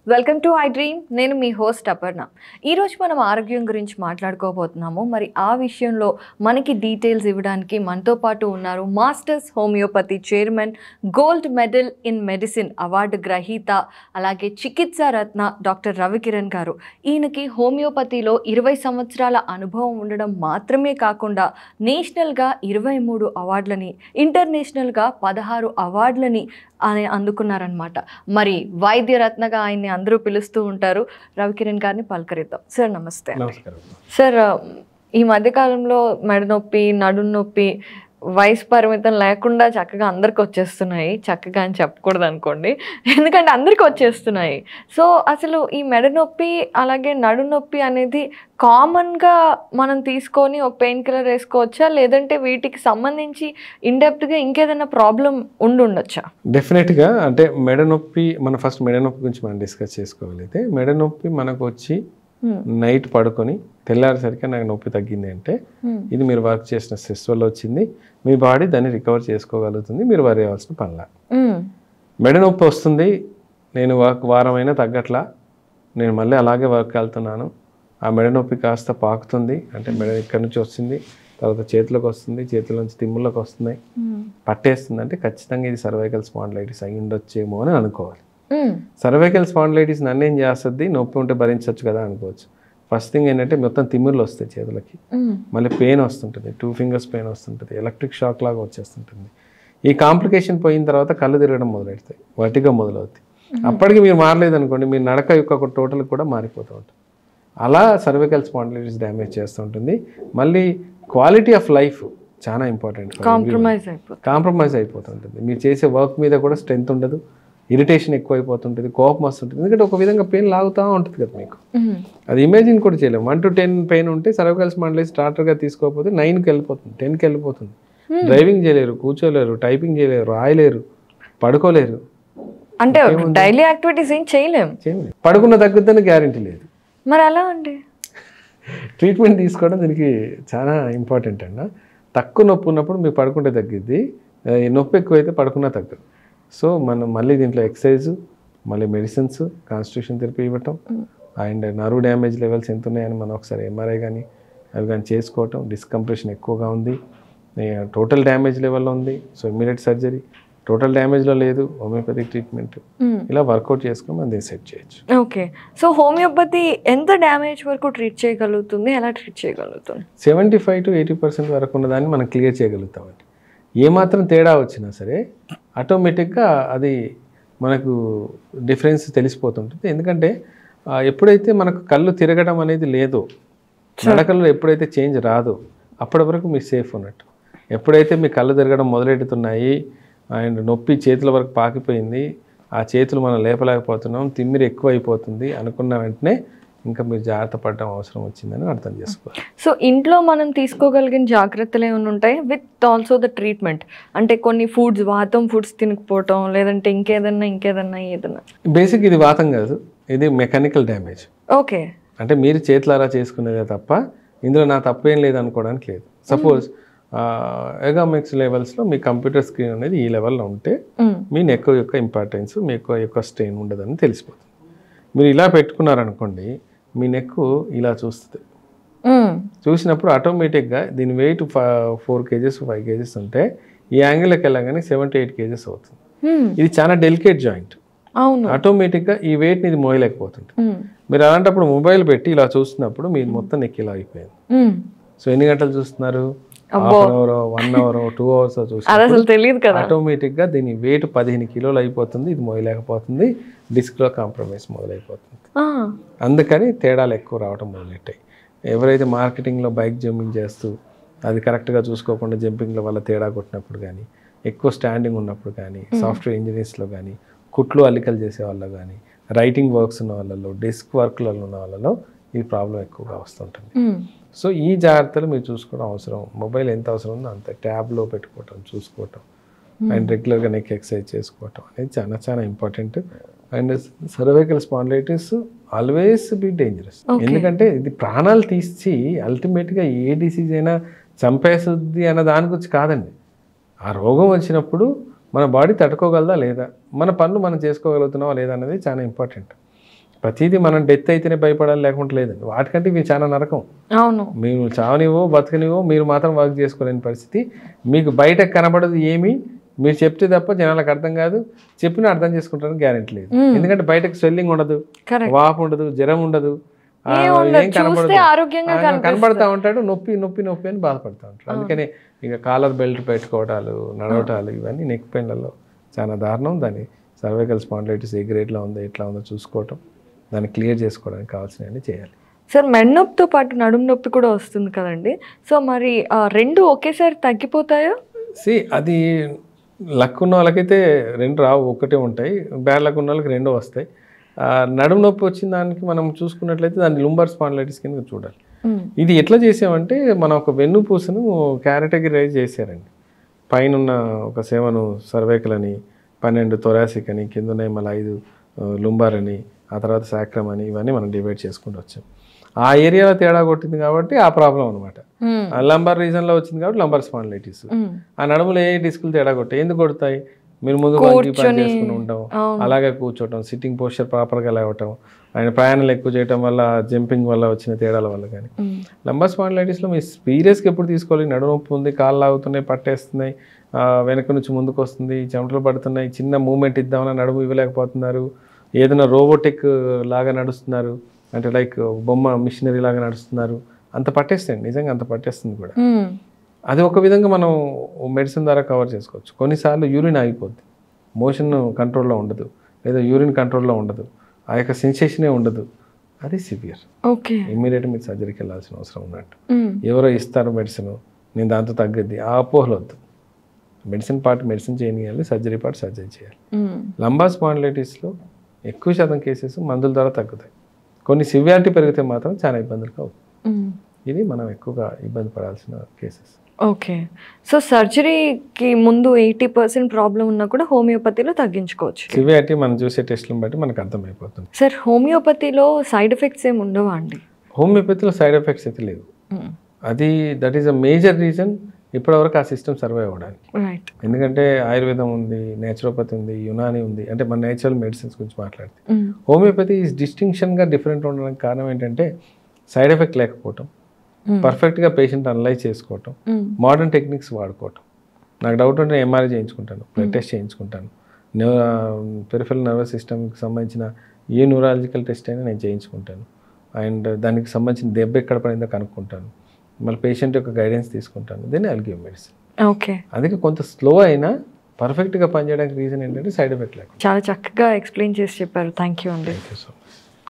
Welcome to I dream నేను మీ host Aparna ఈరోజు మనం ఆరోగ్యం గురించి మాట్లాడుకోబోతున్నాము మరి ఆ విషయంలో మనకి డీటెయిల్స్ ఇవ్వడానికి మనతో పాటు ఉన్నారు masters homoeopathy chairman gold medal in medicine award గ్రహీత అలాగే చికిత్సా రత్న డాక్టర్ రవికిరణ్ గారు ఈయనకి హోమియోపతిలో ఇరవై సంవత్సరాల అనుభవం ఉండడం మాత్రమే కాకుండా నేషనల్గా ఇరవై మూడు అవార్డులని ఇంటర్నేషనల్గా పదహారు అవార్డులని ఆయన అందుకున్నారనమాట మరి వైద్య రత్నగా ఆయన్ని అందరూ పిలుస్తూ ఉంటారు రవికిరణ్ గారిని పలకరిద్దాం సార్ నమస్తే నమస్కారం సార్ ఈ మధ్యకాలంలో మెడ నొప్పి నడుము నొప్పి వయసు పరిమితం లేకుండా చక్కగా అందరికి వచ్చేస్తున్నాయి చక్కగా అని చెప్పకూడదు అనుకోండి ఎందుకంటే అందరికి వచ్చేస్తున్నాయి సో అసలు ఈ మెడ నొప్పి అలాగే నడుము నొప్పి అనేది కామన్గా మనం తీసుకొని ఒక పెయిన్ కిల్లర్ వేసుకోవచ్చా లేదంటే వీటికి సంబంధించి ఇండెప్త్గా ఇంకేదైనా ప్రాబ్లం ఉండి ఉండొచ్చా డెఫినెట్గా అంటే మెడ నొప్పి మన ఫస్ట్ మెడ నొప్పి గురించి మనం డిస్కస్ చేసుకోగలిగితే మెడ నొప్పి మనకు వచ్చి నైట్ పడుకొని తెల్లారేసరికి నాకు నొప్పి తగ్గింది అంటే ఇది మీరు వర్క్ చేసిన స్ట్రెస్ వల్ల వచ్చింది మీ బాడీ దాన్ని రికవర్ చేసుకోగలుగుతుంది మీరు వరి అవ్వాల్సిన పనిలా మెడ నొప్పి వస్తుంది నేను వర్క్ వారమైనా తగ్గట్లా నేను మళ్ళీ అలాగే వర్క్ వెళ్తున్నాను ఆ మెడ నొప్పి కాస్త పాకుతుంది అంటే మెడ ఇక్కడి నుంచి వస్తుంది తర్వాత చేతిలోకి వస్తుంది చేతుల నుంచి తిమ్ముల్లోకి వస్తున్నాయి పట్టేస్తుంది అంటే ఖచ్చితంగా ఇది సర్వైకల్ స్పాండ్లైటిస్ అయి ఉండొచ్చేమో అని అనుకోవాలి సర్వైకల్ స్పాండ్లైటిస్ నన్ను ఏం చేస్తుంది నొప్పి ఉంటే భరించవచ్చు కదా అనుకోవచ్చు ఫస్ట్ థింగ్ ఏంటంటే మొత్తం తిమ్మిర్లు వస్తాయి చేతులకి మళ్ళీ పెయిన్ వస్తుంటుంది టూ ఫింగర్స్ పెయిన్ వస్తుంటుంది ఎలక్ట్రిక్ షాక్ లాగా వచ్చేస్తుంటుంది ఈ కాంప్లికేషన్ పోయిన తర్వాత కళ్ళు తిరగడం మొదలెడతాయి వటిగా మొదలవుతాయి అప్పటికి మీరు మారలేదు అనుకోండి మీ నడక యొక్క టోటల్ కూడా మారిపోతూ ఉంటుంది అలా సర్వికల్ స్పాండిలైటిస్ డ్యామేజ్ చేస్తూ ఉంటుంది మళ్ళీ క్వాలిటీ ఆఫ్ లైఫ్ చాలా ఇంపార్టెంట్ కాంప్రమైజ్ అయిపోతుంది కాంప్రమైజ్ అయిపోతుంటుంది మీరు చేసే వర్క్ మీద కూడా స్ట్రెంత్ ఉండదు ఇరిటేషన్ ఎక్కువ అయిపోతుంటుంది కోపం వస్తుంటుంది ఎందుకంటే ఒక విధంగా పెయిన్ లాగుతూ ఉంటుంది కదా మీకు అది ఇమేజిన్ కూడా చేయలేము వన్ టు టెన్ పెయిన్ ఉంటే సర్వకల్ స్పాండిలైటిస్ స్టార్టర్గా తీసుకోకపోతే నైన్కి వెళ్ళిపోతుంది టెన్కి వెళ్ళిపోతుంది డ్రైవింగ్ చేయలేరు కూర్చోలేరు టైపింగ్ చేయలేరు రాయలేరు పడుకోలేరు అంటే డైలీ యాక్టివిటీస్ ఏం చేయలేం చేయలేరు పడుకున్న తగ్గుద్దని గ్యారంటీ లేదు మరి అలా అండి ట్రీట్మెంట్ తీసుకోవడం దీనికి చాలా ఇంపార్టెంట్ అన్న తక్కువ నొప్పి ఉన్నప్పుడు మీరు పడుకుంటే తగ్గిద్ది ఆ, ఈ నొప్పి ఎక్కువైతే పడుకున్నా తగ్గదు సో మనం మళ్ళీ దీంట్లో ఎక్సర్సైజ్ మళ్ళీ మెడిసిన్స్ కాన్స్టిట్యూషన్ థెరపీ ఇవ్వటం అండ్ నర్వ్ డ్యామేజ్ లెవెల్స్ ఎంత ఉన్నాయని మనం ఒకసారి ఎంఆర్ఐ కానీ అవి కానీ చేసుకోవటం డిస్కంప్రెషన్ ఎక్కువగా ఉంది టోటల్ డ్యామేజ్ లెవెల్లో ఉంది సో ఇమీడియట్ సర్జరీ టోటల్ డ్యామేజ్లో లేదు హోమియోపతిక్ ట్రీట్మెంట్ ఇలా వర్కౌట్ చేసుకొని మనం దీన్ని సెట్ చేయొచ్చు ఓకే సో హోమియోపతి ఎంత డ్యామేజ్ వరకు ట్రీట్ చేయగలుగుతుంది ఎలా ట్రీట్ చేయగలుగుతుంది seventy five to eighty percent వరకు ఉన్నదాన్ని మనం క్లియర్ చేయగలుగుతామండి ఏమాత్రం తేడా వచ్చినా సరే ఆటోమేటిక్గా అది మనకు డిఫరెన్స్ తెలిసిపోతుంటుంది ఎందుకంటే ఆ, ఎప్పుడైతే మనకు కళ్ళు తిరగడం అనేది లేదో నడకల్లో ఎప్పుడైతే చేంజ్ రాదో అప్పటి వరకు మీరు సేఫ్ ఉన్నట్టు ఎప్పుడైతే మీ కళ్ళు తిరగడం మొదలెడుతున్నాయి అండ్ నొప్పి చేతుల వరకు పాకిపోయింది ఆ చేతులు మనం లేపలేకపోతున్నాం తిమ్మిరి ఎక్కువ అయిపోతుంది అనుకున్న వెంటనే ఇంకా మీరు జాగ్రత్త పడడం అవసరం వచ్చిందని అర్థం చేసుకోవాలి సో ఇంట్లో మనం తీసుకోగలిగిన జాగ్రత్తలు ఏమైనా ఉంటాయి విత్ ఆల్సో ద ట్రీట్మెంట్ అంటే కొన్ని ఫుడ్స్ వాతం ఫుడ్స్ తినకపోవటం లేదంటే ఇంకేదన్నా ఇంకేదన్నా ఏదన్నా బేసిక్ ఇది వాతం కాదు ఇది మెకానికల్ డ్యామేజ్ ఓకే అంటే మీరు చేతులారా చేసుకునేదే తప్ప ఇందులో నా తప్పేం లేదు అనుకోవడానికి లేదు సపోజ్ ఎగామిక్స్ లెవెల్స్లో మీ కంప్యూటర్ స్క్రీన్ అనేది ఈ లెవెల్లో ఉంటే మీ నెక్ యొక్క ఇంపార్టెన్స్ మీ యొక్క యొక్క స్ట్రెయిన్ ఉండదని తెలిసిపోతుంది మీరు ఇలా పెట్టుకున్నారనుకోండి మీ నెక్ ఇలా చూస్తుంది చూసినప్పుడు ఆటోమేటిక్గా దీని weight four kgs five kgs ఉంటే ఈ యాంగిల్కి వెళ్ళగానే సెవెన్ టు ఎయిట్ కేజెస్ అవుతుంది ఇది చాలా డెలికేట్ జాయింట్ అవును ఆటోమేటిక్గా ఈ వెయిట్ని ఇది మోయలేకపోతుంది మ్మ్. మీరు అలాంటప్పుడు మొబైల్ పెట్టి ఇలా చూస్తున్నప్పుడు మీరు మొత్తం నెక్కి ఇలా అయిపోయింది మ్మ్. సో ఎన్ని గంటలు చూస్తున్నారు half an hour one hour two hours అది చూస్తున్నారు అసలు తెలియదు కదా ఆటోమేటిక్గా దీని వెయిట్ పదిహేను కిలోలు అయిపోతుంది ఇది మోయలేకపోతుంది డిస్క్లో కాంప్రమైజ్ మొదలైపోతుంది ఆ. అందుకని తేడాలు ఎక్కువ రావడం మొదలెట్టాయి ఎవరైతే మార్కెటింగ్లో బైక్ జంపింగ్ చేస్తూ అది కరెక్ట్గా చూసుకోకుండా జంపింగ్ల వల్ల తేడా కొట్టినప్పుడు కానీ ఎక్కువ స్టాండింగ్ ఉన్నప్పుడు కానీ సాఫ్ట్వేర్ ఇంజనీర్స్లో కానీ కుట్లు అల్లికలు చేసే వాళ్ళ కానీ రైటింగ్ వర్క్స్ ఉన్న వాళ్ళలో డెస్క్ వర్క్లలో ఉన్న వాళ్ళలో ఈ ప్రాబ్లం ఎక్కువగా వస్తుంటుంది మ్మ్. సో ఈ జాగ్రత్తలు మీరు చూసుకోవడం అవసరం మొబైల్ ఎంత అవసరం ఉందో అంత ట్యాబ్లో పెట్టుకోవటం చూసుకోవటం అండ్ రెగ్యులర్గా నెక్ ఎక్సర్సైజ్ చేసుకోవటం అనేది చాలా చాలా important and cervical spondylitis always be dangerous ఎందుకంటే ఇది ప్రాణాలు తీసి అల్టిమేట్గా ఏ డిసీజ్ అయినా చంపేస్తుంది అన్న దాని గురించి కాదండి ఆ రోగం వచ్చినప్పుడు మన బాడీ తట్టుకోగలదా లేదా మన పనులు మనం చేసుకోగలుగుతున్నావా లేదా అనేది చాలా ఇంపార్టెంట్ ప్రతిదీ మనం డెత్ అయితేనే భయపడాలి లేకుంటే లేదండి వాటికంటే ఇవి చాలా నరకం అవును మీరు చావనివో బతకనివో మీరు మాత్రం వర్క్ చేసుకోలేని పరిస్థితి మీకు బయట కనబడదు ఏమి మీరు చెప్తే తప్ప జనాలకు అర్థం కాదు చెప్పినా అర్థం చేసుకుంటారని గ్యారెంటీ లేదు మ్మ్. ఎందుకంటే బయటకు స్వెల్లింగ్ ఉండదు కరెక్ట్ వాపు ఉండదు జ్వరం ఉండదు ఆ, ఏం ఉండదు. ఏం కనబడదు చూస్తే ఆరోగ్యంగా ఆ, కనిపిస్తారు. కనబడతా ఉంటాడు నొప్పి నొప్పి నొప్పి అని బాధపడతా ఉంటాడు అందుకని ఇక కాలర్ బెల్ట్ పెట్టుకోవటాలు నడవటాలు ఇవన్నీ నెక్ పెయిన్లలో చాలా దారుణం దాని సర్వైకల్ స్పాండిలైటిస్ ఏ గ్రేడ్లో ఉందో ఎట్లా ఉందో చూసుకోవటం దాన్ని క్లియర్ చేసుకోవడానికి కావాల్సినవన్నీ చేయాలి సార్ మెడ నొప్పితో పాటు నడుము నొప్పి కూడా వస్తుంది కదండి సో మరి ఆ రెండు ఒకేసారి తగ్గిపోతాయా సి అది లక్ ఉన్న వాళ్ళకైతే రెండు రావు ఒకటే ఉంటాయి బ్యాడ్ లక్ ఉన్న వాళ్ళకి రెండో వస్తాయి ఆ, నడుము నొప్పి వచ్చిన దానికి మనం చూసుకున్నట్లయితే దాన్ని లుంబర్ స్పాండిలైటిస్ కింద చూడాలి మ్మ్. ఇది ఎట్లా చేసామంటే మనం ఒక వెన్నుపూసను క్యారటగిరైజ్ చేశారండి పైన ఉన్న ఒక సెవెన్ సర్వైకల్ అని పన్నెండు థొరాసిక్ అని కింద ఉన్నాయి మళ్ళీ ఐదు లుంబార్ అని ఆ తర్వాత సాక్రమ్ అని ఇవన్నీ మనం డివైడ్ చేసుకుంటూ వచ్చాం ఆ ఏరియాలో తేడా కొట్టింది కాబట్టి ఆ ప్రాబ్లం అనమాట మ్మ్. లంబార్ రీజన్లో వచ్చింది కాబట్టి లంబార్ స్పాండిలైటిస్ మ్మ్. ఆ నడుములో ఏ డిస్కులు తేడా కొట్టాయి ఎందుకు కొడతాయి మీరు ముందు వంగి పని కూర్చొని, చేసుకుని ఉంటాం అవును. అలాగే కూర్చోవటం సిట్టింగ్ పోస్చర్ ప్రాపర్గా లేవటం ఆయన ప్రయాణాలు ఎక్కువ చేయటం వల్ల జంపింగ్ వల్ల వచ్చిన తేడాల వల్ల కానీ మ్మ్. లంబర్ స్పాండిలైటిస్లో మీరు సీరియస్గా ఎప్పుడు తీసుకోవాలి నడుము నొప్పి ఉంది కాళ్ళు లాగుతున్నాయి పట్టేస్తున్నాయి ఆ, వెనక నుంచి ముందుకు వస్తుంది చెమటలు పడుతున్నాయి చిన్న మూమెంట్ ఇద్దామని నడుము ఇవ్వలేకపోతున్నారు ఏదైనా రోబోటిక్ లాగా నడుస్తున్నారు అంటే లైక్ బొమ్మ మిషనరీ లాగా నడుస్తున్నారు అంత పట్టేస్తాయండి నిజంగా అంత పట్టేస్తుంది కూడా మ్మ్. అది ఒక విధంగా మనం మెడిసిన్ ద్వారా కవర్ చేసుకోవచ్చు కొన్నిసార్లు యూరిన్ ఆగిపోద్ది మోషన్ కంట్రోల్లో ఉండదు లేదా యూరిన్ కంట్రోల్లో ఉండదు ఆ యొక్క సెన్సేషనే ఉండదు అది సివియర్ ఓకే ఇమ్మీడియట్ మీరు సర్జరీకి వెళ్ళాల్సిన అవసరం ఉన్నట్టు మ్మ్. ఎవరో ఇస్తారు మెడిసిన్ నేను దాంతో తగ్గద్ది ఆ అపోహలు వద్దు మెడిసిన్ పార్ట్ మెడిసిన్ చేయనియాలి సర్జరీ పార్ట్ సర్జరీ చేయాలి మ్మ్. లంబా స్పాండిలైటిస్లో ఎక్కువ శాతం కేసెస్ మందుల ద్వారా తగ్గుతాయి కొన్ని సివియారిటీ పెరిగితే మాత్రం చాలా ఇబ్బందులు అవుతుంది మ్మ్. ఇది మనం ఎక్కువగా ఇబ్బంది పడాల్సిన కేసెస్ ఓకే సో సర్జరీకి ముందు ఎయిటీ పర్సెంట్ ప్రాబ్లం ఉన్నా కూడా హోమియోపతిలో తగ్గించుకోవచ్చు సివియారిటీ మనం చూసే టెస్ట్లను బట్టి మనకు అర్థమైపోతుంది సార్ హోమియోపతిలో సైడ్ ఎఫెక్ట్స్ ఏమి ఉండవా అండి హోమియోపతిలో సైడ్ ఎఫెక్ట్స్ అయితే లేవు మ్మ్. అది that is a major reason ఇప్పటివరకు ఆ సిస్టమ్ సర్వైవ్ అవ్వడానికి రైట్ ఎందుకంటే ఆయుర్వేదం ఉంది నేచురోపతి ఉంది యునాని ఉంది అంటే మన నేచురల్ మెడిసిన్స్ గురించి మాట్లాడితే మ్మ్. హోమియోపతి ఈజ్ డిస్టింక్షన్గా డిఫరెంట్ ఉండడానికి కారణం ఏంటంటే సైడ్ ఎఫెక్ట్ లేకపోవటం మ్మ్. పర్ఫెక్ట్గా పేషెంట్ అనలైజ్ చేసుకోవటం మ్మ్. మోడర్న్ టెక్నిక్స్ వాడుకోవటం నాకు డౌట్ ఉంటే ఎంఆర్ఐ చేయించుకుంటాను బ్లడ్ టెస్ట్ చేయించుకుంటాను పెరిఫెరల్ నర్వస్ సిస్టమ్కి సంబంధించిన ఏ న్యూరాలజికల్ టెస్ట్ అయినా నేను చేయించుకుంటాను అండ్ దానికి సంబంధించిన దెబ్బ ఎక్కడ పడిందో కనుక్కుంటాను మళ్ళీ పేషెంట్ యొక్క గైడెన్స్ తీసుకుంటాను then I'll give medicine okay అందుకే కొంత స్లో అయినా పర్ఫెక్ట్గా పనిచేయడానికి రీజన్ ఏంటంటే సైడ్ ఎఫెక్ట్ లేకుండా చాలా చక్కగా ఎక్స్ప్లెయిన్ చేసి చెప్పారు థ్యాంక్ యూ అండి థ్యాంక్ యూ సో మచ్